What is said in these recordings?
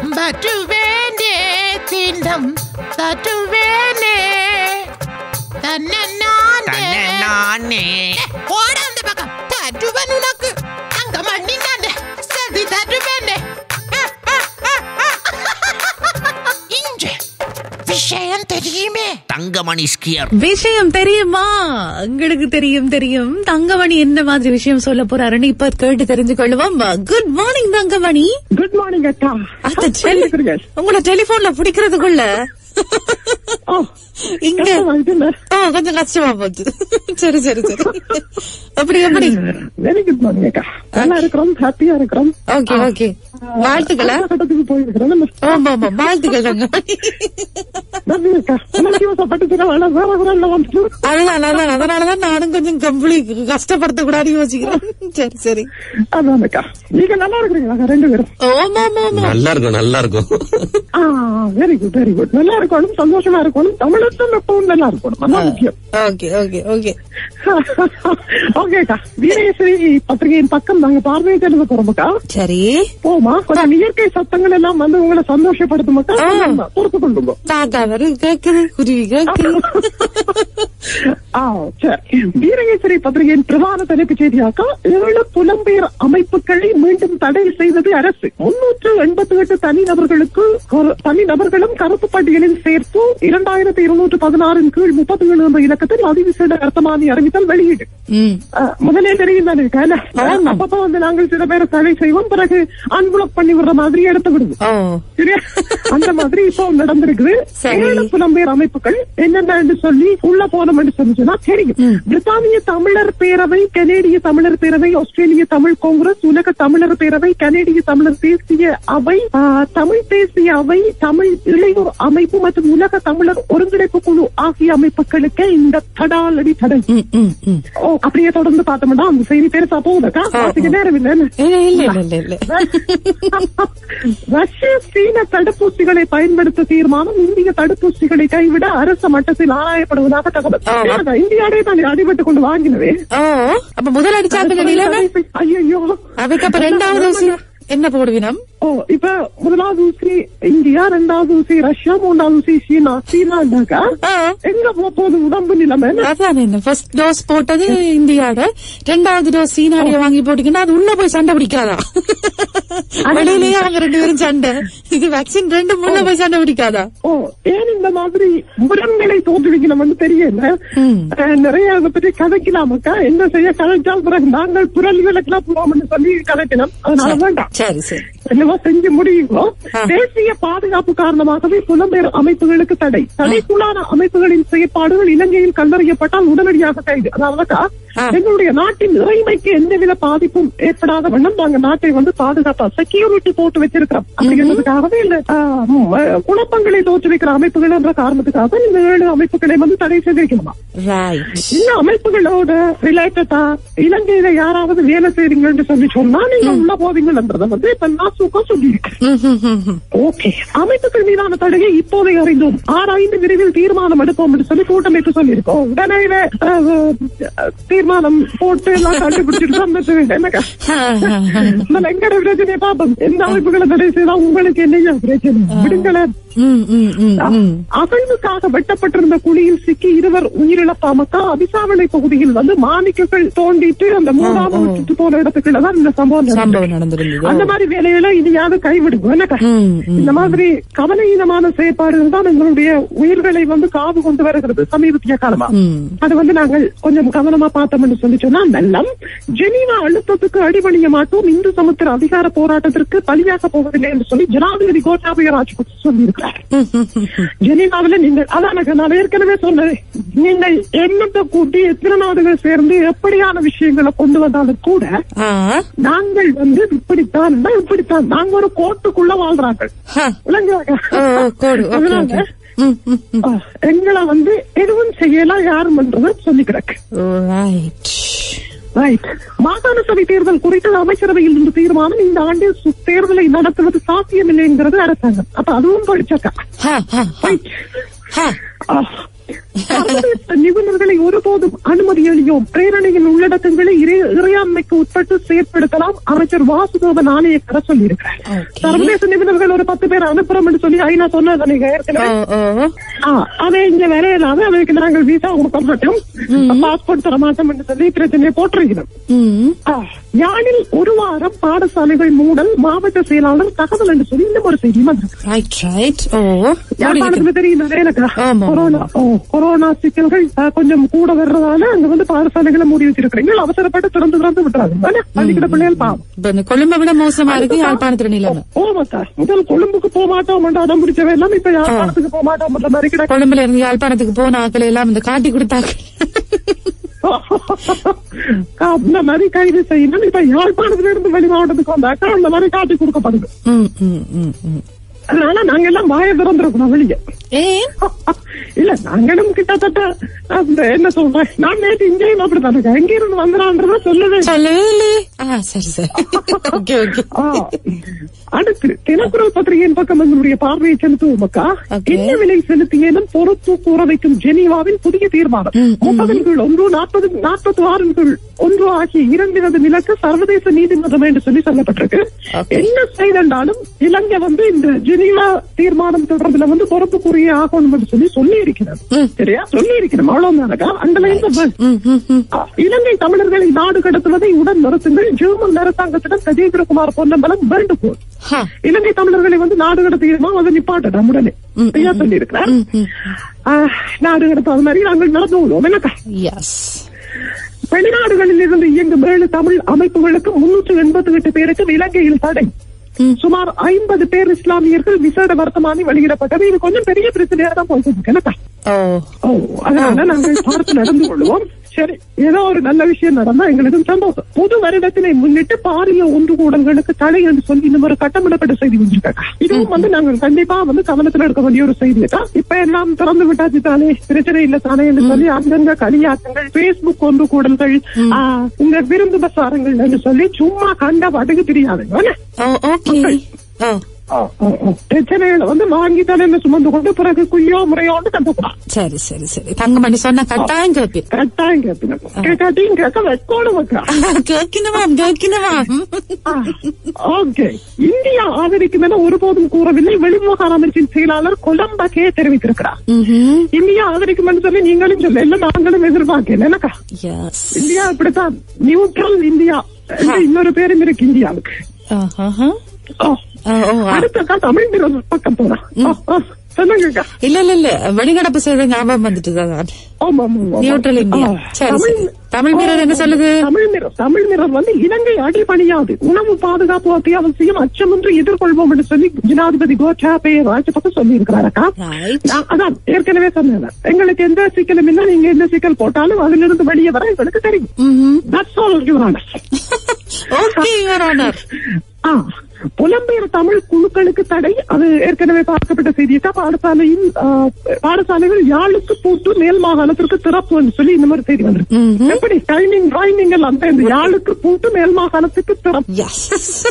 பட்டுவேனே திண்டம் தட்டுவேனே தன்னை நானே நானே போட அந்த பக்கம் தட்டுவன் உனக்கு அங்க மண்ணி நானே சதி தட்டுவேனே இன்று விஷயம் தெரியுமே தங்கமணி ஸ்கியர் விஷயம் தெரியுமா உங்களுக்கு தெரியும் தெரியும் தங்கமணி என்ன மாதிரி விஷயம் சொல்ல போறாருன்னு இப்ப கேட்டு தெரிஞ்சு கொள்ளுவோம் good morning Thangamani good morning அக்கா அத்த டெலி- உங்கள டெலிபோன்ல பிடிக்கிறதுக்குள்ள ஓ இங்க இதுல ஆ, கொஞ்சம் கஷ்டமா போச்சு சரி சரி சரி அப்படி எப்படி வெரி குட் மார்னிங் அக்கா நல்லா இருக்கிறோம் ஹாப்பியா இருக்கிறோம் ஓகே ஓகே வாழ்த்துக்களா அடுத்த கட்டத்துக்கு போயிருக்கிறோம் ஆமா ஆமா வாழ்த்துக்கள் தங்கமணி நன்றி அக்கா உணர்ச்சி வசப்பட்டு வேலை வேற வேற வந்துட்டு அதுதான் அதான் அதனாலதான் நானும் கொஞ்சம் கம்பளி கஷ்டப்படுத்த கூடாது யோசிக்கிறேன் சரி சரி அதான் அக்கா நீங்க நல்லா இருக்கிறீங்களா ரெண்டு பேரும் ஆமா ஆமா ஆமா நல்லா இருக்கும் நல்லா இருக்கும் வெரி குட் வெரி குட் நல்லா இருக்கணும் சந்தோஷமா இருக்கணும் தமிழத்தும் எப்பவும் நல்லா இருக்கணும் அதான் முக்கியம் ஓகே ஓகே ஓகே ஓகே அக்கா வீரேஸ்வரி பத்திரிகையின் பக்கம் நாங்க பார்வையை தெரிந்து போறோம்க்கா சரி போமா கொஞ்சம் இயற்கை சத்தங்கள் எல்லாம் வந்து உங்களை சந்தோஷப்படுத்தும் ஆ. பொறுத்து கொள்ளுங்க தாத்தா வரு கேக்குது குருவி கேக்குது ஆ, சரி. வீரகேசரி பத்திரிகையின் பிரதான தலைப்புச் செய்தியாக்கா ஏழு புலம்பெயர் அமைப்புகளை மீண்டும் தடை செய்தது அரசு முன்னூற்று எண்பத்தி எட்டு தனிநபர்களுக்கு கரு- தனிநபர்களும் கருப்பு பட்டியலில் சேர்த்து இரண்டாயிரத்தி இருநூற்று பதினாறின் கீழ் முப்பத்தி ஏழு என்ற இலக்கத்தில் அதிவிசேட வர்த்தமானி அறிவித்தல் வெளியீடு ம் ஆ, முதலே தெரியும் தானே இருக்கா, இல்ல? அப்பப்ப வந்து நாங்கள் சில பேரை தடை செய்வோம் பிறகு அன்பிளாக் பண்ணி விடுற மாதிரி எடுத்து விடுவோம் ஓ சரியா? அந்த மாதிரி இப்போ நடந்திருக்குது சரி. ஏழு புலம்பெயர் அமைப்புகள் என்னென்னு சொல்லி உள்ள போனோம் என்று சொன்னா தெரியும் பிரித்தானிய தமிழர் பேரவை கனேடிய தமிழர் பேரவை ஆஸ்திரேலிய தமிழ் காங்கிரஸ் உலக தமிழர் பேரவை கனேடிய தமிழர் தேசிய அவை ஆ, தமிழ் தேசிய அவை தமிழ் இளையோர் அமைப்பு மற்றும் உலக தமிழர் ஒருங்கிணைப்பு குழு ஆகிய அமைப்புகளுக்கு இந்த தடாலடி தடை ம் ம் ம் ஓ அப்படியே தொடர்ந்து பார்த்தோம்னா அந்த செய்தி பெருசா போகுதுக்கா பாத்துக்க நேரம் இல்லை இல்ல இல்ல இல்ல இல்ல இல்ல ரஷ்ய சீன தடுப்பூசிகளை பயன்படுத்த தீர்மானம் இந்திய தடுப்பூசிகளை கைவிட அரசு மட்டத்தில் ஆராயப்படுவதாக தகவல் ஆ. ஏன்னா, இந்தியாவே தான் அடிபட்டு கொண்டு வாங்கினவே ஓ அப்ப முதல் அடிச்சாப்பிங்க நிலைமை ஐயோ அதுக்கு அப்ப ரெண்டாவது ஊசி என்ன போடுவினம் ஓ இப்ப முதலாவது ஊசி இந்தியா ரெண்டாவது ஊசி ரஷ்யா மூணாவது ஊசி சீனா சீனாண்டாக்கா ஆ. எங்க போக போகுது உடம்பு நிலைமை அதான் என்ன ஃபர்ஸ்ட் டோஸ் போட்டது இந்தியாட ரெண்டாவது டோஸ் சீனாடிய வாங்கி போட்டீங்கன்னா அது உள்ள போய் சண்டை பிடிக்காதா வெளியிலேயே அவங்க ரெண்டு பேரும் சண்டை இது வேக்சின் ரெண்டு உள்ள போய் சண்டை பிடிக்காதா ஓ ஏன் இந்த மாதிரி முரண்களை தோற்றுவிக்கணும்னு தெரியல ம். அஹ், நிறைய அதை பற்றி கதைக்கலாமக்கா என்ன செய்ய கதைச்சால் பிறகு நாங்கள் புரளிகளுக்கெல்லாம் போவோம்னு சொல்லி கதைக்கணும் அதனால வேண்டாம் சரி சரி என்னவோ செஞ்சு முடியுங்களோ ஆ. தேசிய பாதுகாப்பு காரணமாகவே புலம்பெயர் அமைப்புகளுக்கு தடை தடைக்குள்ளான அமைப்புகளின் செயற்பாடுகள் இலங்கையில் கண்டறியப்பட்டால் உடனடியாக கைது அதாவதுக்கா ஆ. எங்களுடைய நாட்டின் இறைமைக்கு எந்தவித பாதிப்பும் ஏற்படாத வண்ணம் நாங்க நாட்டை வந்து பாதுகாப்பா செக்யூரிட்டி போட்டு வச்சிருக்கிறோம் அப்படிங்கிறதுக்காகவே இந்த ஆ, ம், அஹ், குழப்பங்களை தோற்றுவிக்கிற அமைப்புகள் என்ற காரணத்துக்காக இந்த ஏழு அமைப்புகளை வந்து தடை செய்திருக்கணுமா ரைட் இந்த அமைப்புகளோட ரிலேட்டடா இலங்கையில யாராவது வேலை செய்றீங்கன்னு சொல்லி சொன்னா நீங்க உள்ள போவீங்கன்றத வந்து இப்ப நான் சுகம் சொல்லியிருக்கேன் ஓகே அமைப்புகள் மீதான தடையை இப்போதே அறிந்தோம் ஆராய்ந்து விரைவில் தீர்மானம் எடுப்போம் என்று சொல்லி கூட்டமைப்பு சொல்லியிருக்கோம் உடனே அஹ், அஹ், தீர்மானம் போட்டு எல்லாம் கண்டுபிடிச்சிட்டு வந்துட்டு என்னக்கா இந்த எங்கட பிரச்சனையை பார்ப்போம் எந்த அமைப்புகளை தடை செய்தா உங்களுக்கு என்னையா பிரச்சனை விடுங்களேன் ம் ம் ம் ம் அகழ்வுக்காக வெட்டப்பட்டிருந்த குழியில் சிக்கி இருவர் உயிரிழப்பாமக்கா அபிசாவளை பகுதியில் வந்து மாணிக்கங்கள் தோண்டிட்டு அந்த மூணாவது விட்டுட்டு போன இடத்துக்குள்ள தான் இந்த சம்பவம் நடந்தது. சம்பவம் நடந்திருந்தது அந்த மாதிரி வேலைகளை இனியாவது கைவிடுங்க என்னக்கா ம், ம். இந்த மாதிரி கவனஈனமான செயற்பாடுகள் தான் எங்களுடைய உயிர்களை வந்து காவு கொண்டு வருகிறது சமீபத்திய காலமா ம். அது வந்து நாங்கள் கொஞ்சம் கவனமா பார்த்தோம்னு சொல்லி சொன்னா நல்லம் ஜெனீவா அழுத்தத்துக்கு அடிபணிய மாட்டோம் இந்து சமுத்திர அதிகார போராட்டத்திற்கு பலியாக போவதில்லை என்று சொல்லி ஜனாதிபதி கோட்டாபய ராஜபக்சே சொல்லியிருக்கிறார் ஜெனீவாவில் நீங்கள் அதான் நான் ஏற்கனவே சொன்னேன் நீங்கள் எண்ணத்தை கூட்டி எத்தனை நாடுகள் சேர்ந்து எப்படியான விஷயங்களை கொண்டு வந்தாலும் கூட ஆ நாங்கள் வந்து இப்படித்தான் இப்படித்தான் நாங்க ஒரு கோட்டுக்குள்ள வாழ்றாங்க ஹ. விளங்குறாங்க ஓ, கோடு ஓகே அதனால, ஓகே ம் ம் ம் ஆ, எங்களை வந்து எதுவும் செய்யலாம் யாருமன்றது சொல்லி கிடக்கு ரைட் ரைட் மாகாண சபை தேர்தல் குறித்து அமைச்சரவையில் இருந்து தீர்மானம் இந்த ஆண்டில் சு- தேர்தலை நடத்துவது சாத்தியமில்லை என்கிறது அரசாங்கம் அப்ப அதுவும் படிச்சக்கா ஹ ஹ ஹ Right. ஹ ஆ, சர்வதேச நிபுணர்களை ஒருபோதும் அனுமதி அளியோம் பிரேரணையின் உள்ளடக்கங்களை இறை- இறையாண்மைக்கு உட்பட்டு செயற்படுத்தலாம் அமைச்சர் வாசுதேவன் ஆணையக்கர சொல்லியிருக்கிறார் Okay. சர்வதேச நிபுணர்கள் ஒரு பத்து பேர் அனுப்புறோம் சொல்லி ஐநா சொன்னது நீங்க ஏற்கனவே ஓ ஓ ஆ, அதை இங்க வேலையில்லாம அவருக்கு நாங்கள் விசா கொடுக்க மாட்டோம் பாஸ்போர்ட் தர மாட்டோம் என்று சொல்லி பிரச்சனையை போட்டிருக்கிறோம் ம் ஆ, யாழில் ஒரு வாரம் பாடசாலைகள் மூடல் மாவட்ட செயலாளர் தகவல் என்று சொல்லி இந்த ஒரு செய்தி வந்திருக்கு ரைட் ரைட் ஓ யாழ்ப்பாணத்துக்கு தெரியும் எனக்கு ஆமா. கொரோனா ஓ, கொரோனா சிக்கல்கள் ஆ, கொஞ்சம் கூட வர்றதால அங்க வந்து பாடசாலைகளை மூடி வச்சிருக்கிறீங்க அவசரப்பட்டு திறந்து திறந்து விட்டுறாங்க தானே? பள்ளிக்கூட பிள்ளைகள் பாவம் இப்ப இந்த கொழும்பை விட மோசமா இருக்கு யாழ்ப்பாணத்துல நிலைமை ஓமாக்கா முதல் கொழும்புக்கு போக மாட்டோம் அடம் பிடிச்சவே எல்லாம் இப்ப யாழ்ப்பாணத்துக்கு போக மாட்டோம்ன்ற மாதிரி கிடக்கு கொழும்புல இருந்து யாழ்ப்பாணத்துக்கு போன ஆக்களை எல்லாம் இந்த காட்டி கொடுத்தாங்க அந்த மாதிரி கைது செய்யணும் இப்ப யாழ்ப்பாணத்துல இருந்து வெளி மாவட்டத்துக்கு வந்தாக்கா அந்த மாதிரி காட்டி கொடுக்கப்படுது ம் ம் ம் ம் அதனால நாங்க எல்லாம் வாய திறந்துருக்கணும் வெளியே ஏன் இல்ல நாங்களும் கிட்டத்தட்ட அந்த என்ன சொல்றேன் நான் நேற்று இங்கேயும் அப்படித்தானே எங்க இருந்து வந்துடான்றத சொல்லவே இல்லை. சொல்லவே இல்லையே ஆ சரி சரி ஓகே ஓகே ஆ, அடுத்து தினக்குரல் பத்திரிகையின் பக்கம் நம்முடைய பார்வையை செலுத்துவோம் அக்கா Okay. என்ன விலை செலுத்தியேனும் பொறுப்பு கூற வைக்கும் ஜெனீவாவின் புதிய தீர்மானம் முப்பதின் கீழ் ஒன்று நாற்பது நாற்பத்தி ஆறின் கீழ் ஒன்று ஆகிய இரண்டினது விலக்கு சர்வதேச நீதிமன்றம் என்று சொல்லி சொல்லப்பட்டிருக்கு Okay. என்ன செய்தாலும் இலங்கை வந்து இந்த ஜெனீவா தீர்மானம் தொடர்பில் வந்து பொறுப்பு கூறியே ஆகணும் என்று சொல்லி சொல்லி இருக்கிறது சரியா சொல்லி இருக்கிறோம் அவ்வளவுதானக்கா அந்த லைன் ம் ம் ம் இலங்கை தமிழர்களை நாடு கடத்துவதை உடன் நிறுத்துங்கள் ஜெர்மன் அரசாங்கத்திடம் கஜேந்திரகுமார் பொன்னம்பலம் வேண்டுகோள் ஹா இலங்கை தமிழர்களை வந்து நாடு கடத்துகிறோமா அதை நிப்பாட்ட உடனே ஐயா சொல்லி இருக்கிறார் நாடு கடத்தாத மாதிரி நாங்கள் நடந்து கொள்வோம் என்னக்கா எஸ் வெளிநாடுகளில் இருந்து இயங்கும் ஏழு தமிழ் அமைப்புகளுக்கு முன்னூற்று எண்பத்தி எட்டு பேருக்கு இலங்கையில் தடை சுமார் ஐம்பது பேர் இஸ்லாமியர்கள் விசேட வர்த்தமானி வெளியிடப்பட்டது இது கொஞ்சம் பெரிய பிரச்சனையா தான் போயிட்டு இருக்கு என்னக்கா ஓ ஓ அதனால நாங்கள் பார்த்து நடந்து கொள்வோம் சரி ஏதோ ஒரு நல்ல விஷயம் நடந்தா எங்களுக்கு சந்தோஷம் புது வருடத்தினை முன்னிட்டு பாரிய ஒன்று கூடல்களுக்கு தடை என்று சொல்லி இந்த ஒரு கட்டமிடப்பட்ட செய்தி வந்திருக்காங்க இதுவும் வந்து நாங்கள் கண்டிப்பா வந்து கவனத்தில் எடுக்க வேண்டிய ஒரு செய்தி தான் இப்ப எல்லாம் திறந்து விட்டாச்சு தானே பிரச்சனை இல்ல தானே என்று சொல்லி அங்கங்க களியாட்டங்கள் பேஸ்புக் ஒன்று கூடல்கள் ஆ, இந்த விருந்து பசாரங்கள் என்று சொல்லி சும்மா கண்ட படுகு தெரியாதுங்க ஓ ஓகே ஓ பிரச்சனைகளை வந்து வாங்கி தானே சுமந்து கொண்டு பிறகு குய்யோ முறையோன்னு கண்டுக்கூடாது சரி சரி சரி தங்கமணி சொன்ன கட்டாயம் கேட்பேன் கட்டாயம் கேட்பீங்க கேட்காட்டியும் கேட்க வைக்கோடு வைக்கா கேட்கினவாம் கேட்கினவாம் ஓகே இந்தியா ஆதரிக்கும் என ஒருபோதும் கூறவில்லை வெளிவிவகார அமைச்சின் செயலாளர் கொலம்பகே தெரிவித்திருக்கிறார் ம்ஹும். இந்தியா ஆதரிக்கும் என்று சொல்லி நீங்களும் சொல்ல இல்ல நாங்களும் எதிர்பார்க்கல என்னக்கா எஸ் இந்தியா இப்படித்தான் நியூட்ரல் இந்தியா என்று இன்னொரு பேரும் இருக்கு இந்தியாவுக்கு ஆஹாஹா. ஓ. ஓ, ஓ, ஆ. அடுத்தக்கா தமிழ் நிறுவன பக்கம் போறா சொல்லுங்கக்கா இல்ல இல்ல இல்ல வெளிநடப்பு செய்த ஞாபகம் வந்துட்டு தான் ஆமா ஆமா, ஆமா. நியூட்ரல் இந்தியா ஆ, சரி சரி தமிழ் மீரர் என்ன சொல்லுது தமிழ் நிறம் தமிழ் நிறம் வந்து இலங்கை அடிபணியாது உணவு பாதுகாப்பு அத்தியாவசியம் அச்சமின்றி எதிர்கொள்வோம் என்று சொல்லி ஜனாதிபதி கோட்டாபய ராஜபக்ச சொல்லி இருக்கிறாரக்கா ரைட் அதான் ஏற்கனவே சொன்னேன் எங்களுக்கு எந்த சிக்கலும் இல்லை நீங்க எந்த சிக்கல் போட்டாலும் அதிலிருந்து வெளியே வர எங்களுக்கு தெரியும் That's all, Your Honor. Okay your honour ஆ, புலம்பெயர் தமிழ் குழுக்களுக்கு தடை அது ஏற்கனவே பார்க்கப்பட்ட செய்தியக்கா பாடசாலையின் ஆ, பாடசாலைகள் யாழுக்கு பூட்டு மேல் மாகாணத்திற்கு திறப்பு என்று சொல்லி இந்த மாதிரி செய்தி வந்திருக்கு எப்படி டைமிங் ரைமிங் எல்லாம் சேர்ந்து யாழுக்கு பூட்டு மேல் மாகாணத்துக்கு திறப்பு எஸ்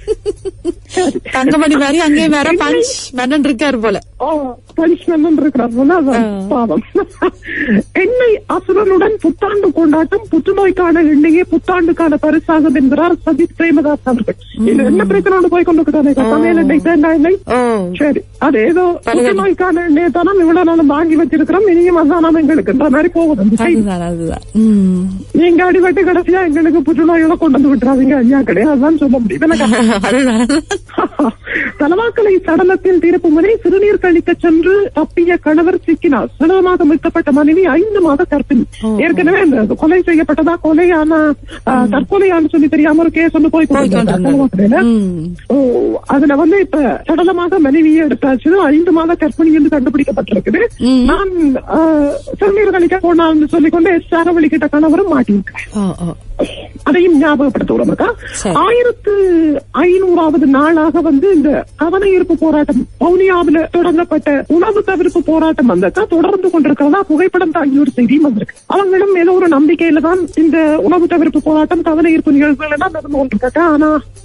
தங்கமணி மாதிரி அங்கே வேற பஞ்ச் மன்னன் இருக்காரு போல ஓ பனிஷ்மெண்ட் இருக்கிறார் போல அதான் பாவம் எண்ணெய் அசுரனுடன் புத்தாண்டு கொண்டாட்டம் புற்றுநோய்க்கான எண்ணெயே புத்தாண்டுக்கான பரிசாகும் என்கிறார் சஜித் பிரேமதாஸ் அவர்கள் இது என்ன பிரச்சனை போய் கொண்டு சமையல் எண்ணெய் தேங்காய் எண்ணெய் ஓ சரி அது ஏதோ பலகை- புற்றுநோய்க்கான எண்ணெயை தானே இவ்வளவு நாளும் வாங்கி வச்சிருக்கிறோம் இனியும் அதான் எங்களுக்குன்ற மாதிரி போகுது அந்த செய்தி. அதுதான் அதுதான் ம். நீங்க அடிபட்டு கடைசியா எங்களுக்கு புற்றுநோயோட கொண்டு வந்து விட்டுறாதீங்க ஐயா கிடையாது அதான் சொல்ல முடியும் எனக்கு அதுதான் தலவாக்கலை சடலத்தில் தீர்ப்பு முறை சிறுநீர் கழிக்க சென்று தப்பிய கணவர் சிக்கினார் சடலமாக மீட்கப்பட்ட மனைவி ஐந்து மாத கர்ப்பிணி ஏற்கனவே இந்த கொலை செய்யப்பட்டதா கொலையான ஆ, தற்கொலையான்னு சொல்லி தெரியாம ஒரு கேஸ் ஒன்று போய் போய் கொண்டிருந்தார் கொண்டிருந்தது. தலவாக்கலையில. ம். ஓ அதுல வந்து இப்ப சடலமாக மனைவியை எடுத்தாச்சு ஐந்து மாத கர்ப்பிணி என்று கண்டுபிடிக்கப்பட்டிருக்குது நான் ஆ, சிறுநீர் கழிக்க போனான்னு சொல்லிக்கொண்டு எஸ் சாரவழிக்கிட்ட கணவரும் மாட்டியிருக்கிறேன் ஓ ஓ அதையும் ஞாபகப்படுத்துவோம்க்கா சரி. ஆயிரத்து ஐநூறாவது நாளாக வந்து இந்த கவன ஈர்ப்பு போராட்டம் பவுனியாவில தொடங்கப்பட்ட உணவு தவிர்ப்பு போராட்டம் வந்தக்கா தொடர்ந்து கொண்டிருக்கிறதா புகைப்படம் தாங்கி ஒரு செய்தியும் வந்திருக்கு அவங்களும் ஏதோ ஒரு நம்பிக்கையில தான் இந்த உணவு தவிர்ப்பு போராட்டம் கவன ஈர்ப்பு நிகழ்வுகள் எல்லாம் நடந்து கொண்டிருக்கா ஆனா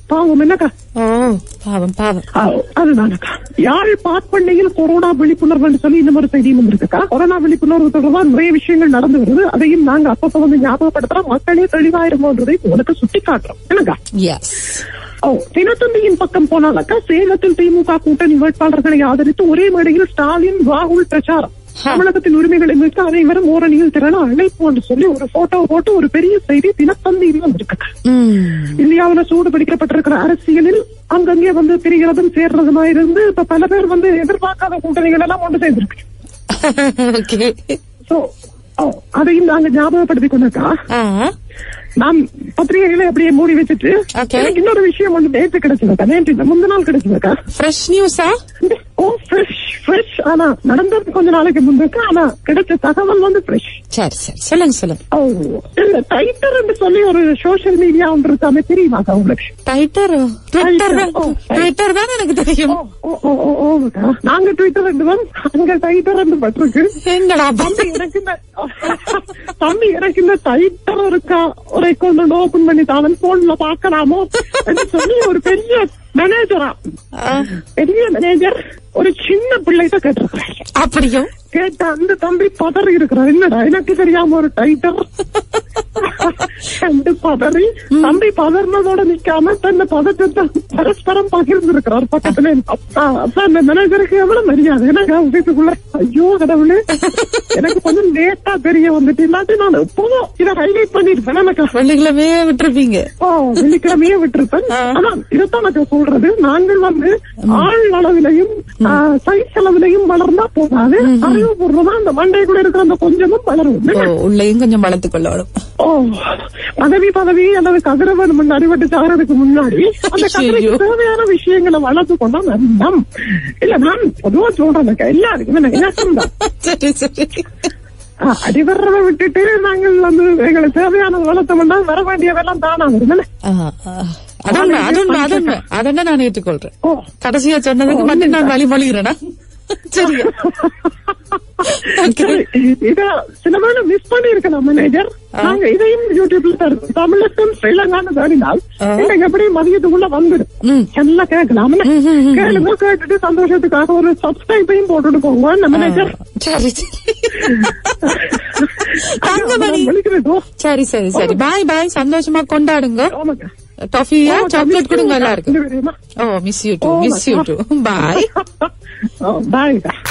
பாவம் என்னக்கா ஓ பாவம் பாவம் ஆ, அதுதானக்கா யாழ் பார்ப்பண்ணையில் கொரோனா விழிப்புணர்வு சொல்லி இந்த மாதிரி செய்தியும் வந்திருக்குக்கா கொரோனா விழிப்புணர்வு தொடர்பா நிறைய விஷயங்கள் நடந்து வருது அதையும் நாங்க அப்பப்ப வந்து ஞாபகப்படுத்துறோம் மக்களே தெளிவாயிருமோன்றதை உனக்கு சுட்டி காட்டுறோம் என்னக்கா எஸ் ஓ தினத்தந்தியின் பக்கம் போனாலக்கா சேலத்தில் திமுக கூட்டணி வேட்பாளர்களை ஆதரித்து ஒரே மேடையில் ஸ்டாலின் ராகுல் பிரச்சாரம் தமிழகத்தின் உரிமைகளை மீட்க அனைவரும் ஓரணியில் திரள அழைப்பு என்று சொல்லி ஒரு போட்டோ போட்டு ஒரு பெரிய செய்தி தினத்தந்தியில் வந்திருக்கு ம் இந்தியாவுல சூடு பிடிக்கப்பட்டிருக்கிற அரசியலில் அங்கங்கே வந்து பிரிகிறதும் சேர்றதுமா இருந்து இப்ப பல பேர் வந்து எதிர்பார்க்காத கூட்டணிகள் எல்லாம் ஒன்று சேர்ந்திருக்கு ஓகே சோ ஓ, அதையும் நாங்க ஞாபகப்படுத்திக் கொண்டிருக்கா ஆ நான் பத்திரிகைகளை அப்படியே மூடி வச்சுட்டு Okay. எனக்கு இன்னொரு விஷயம் வந்து நேற்று கிடைச்சதுக்கா நேற்று இல்ல, முந்த நாள் கிடைச்சதுக்கா ஃப்ரெஷ் நியூஸா ஓ ஃப்ரெஷ் ஃப்ரெஷ் ஆனா நடந்தது கொஞ்ச நாளைக்கு முன்னுக்கு ஆனா கிடைச்ச தகவல் வந்து ஃப்ரெஷ் சரி சரி சொல்லுங்க சொல்லுங்க ஓ இல்ல டைட்டர் என்று சொல்லி ஒரு சோசியல் மீடியா ஒன்று இருக்காமே தெரியுமாக்கா உங்களுக்கு டைட்டர் ட்விட்டர் தான் ஓ, ட்விட்டர் தான் எனக்கு தெரியும் ஓ, ஓ, ஓ, ஓ, ஓகா. நாங்க ட்விட்டர் ரெண்டு தான் அங்க டைட்டர் ரெண்டு பட்டிருக்கு எங்கடா தம்பி எனக்கு இந்த தம்பி எனக்கு இந்த டைட்டர் இருக்கா ஒரு அக்கௌண்ட் ஓபன் பண்ணி தான் போன்ல பாக்கலாமோ என்று சொல்லி ஒரு பெரிய மேனேஜரா பெரிய மேனேஜர் ஒரு சின்ன பிள்ளைகிட்ட கேட்டிருக்கிறாரு அப்படியும் கேட்ட அந்த தம்பி பதறி இருக்கிறார் என்னடா எனக்கு தெரியாம ஒரு டைட்டர் கண்டு பதறி தம்பி பதறினதோட நிக்காம தன்னை பதற்றத்தை பரஸ்பரம் பகிர்ந்து இருக்கிறார் பக்கத்துல அப்பா அப்ப அந்த மேனேஜருக்கு எவ்வளவு மரியாதை எனக்கு ஆபீஸுக்குள்ள ஐயோ கடவுளே எனக்கு கொஞ்சம் லேட்டா தெரிய வந்துட்டு இல்லாட்டி நான் எப்போதும் இதை ஹைலைட் பண்ணிருப்பேன் எனக்கு வெள்ளிக்கிழமையே விட்டுருப்பீங்க ஓ வெள்ளிக்கிழமையே விட்டிருப்பேன் ஆனா இதைத்தான் நான் சொல்றது நாங்கள் வந்து ஆள் அளவிலையும் சைஸ் அளவிலையும் வளர்ந்தா போதாது அறிவுபூர்வமா அந்த மண்டைக்குள்ள இருக்கிற அந்த கொஞ்சமும் வளரும் ஓ உள்ளேயும் கொஞ்சம் வளர்த்துக் கொள்ளணும் ஓ பதவி பதவி அல்லது கதிரவன் முன் அடிபட்டு சாகிறதுக்கு முன்னாடி அந்த கதிரைக்கு ஐயோ. தேவையான விஷயங்களை வளர்த்து கொண்டா நம் இல்ல நான் பொதுவா சொல்றேன் எல்லாருக்கும் எனக்கு இணக்கம் தான் சரி சரி அடிவர்றதை விட்டுட்டு நாங்கள் வந்து எங்களுக்கு தேவையான வளர்த்தோம்னா வர வேண்டியதெல்லாம் தானா வருதுல்ல ஆ, ஆ. அதுண்மை அதுண்மை அதுண்மை அதென்ன நான் ஏற்றுக்கொள்றேன் ஓ கடைசியா சொன்னதுக்கு மட்டும் நான் வழிமொழிகிறேனா சரியா Okay. சரி, இத சில வேளை மிஸ் பண்ணி இருக்கலாம் மேனேஜர் நாங்க இதையும் யூடியூப்ல தருவோம் தமிழகம் ஸ்ரீலங்கான்னு தேடினால் இன்னைக்கு எப்படி மதியத்துக்குள்ள வந்துடும் எல்லாம் கேட்கலாம் கேளுங்க கேட்டுட்டு சந்தோஷத்துக்காக ஒரு சப்ஸ்கிரைபையும் போட்டுட்டு போங்க நம்ம மேனேஜர் சரி சரி தங்கமணி விழிக்கிறதோ சரி சரி சரி பாய் பாய் சந்தோஷமா கொண்டாடுங்க ஆமாங்க டாஃபியா சாக்லேட் கொடுங்க எல்லாருக்கும் தெரியுமா oh miss you too miss you too bye bye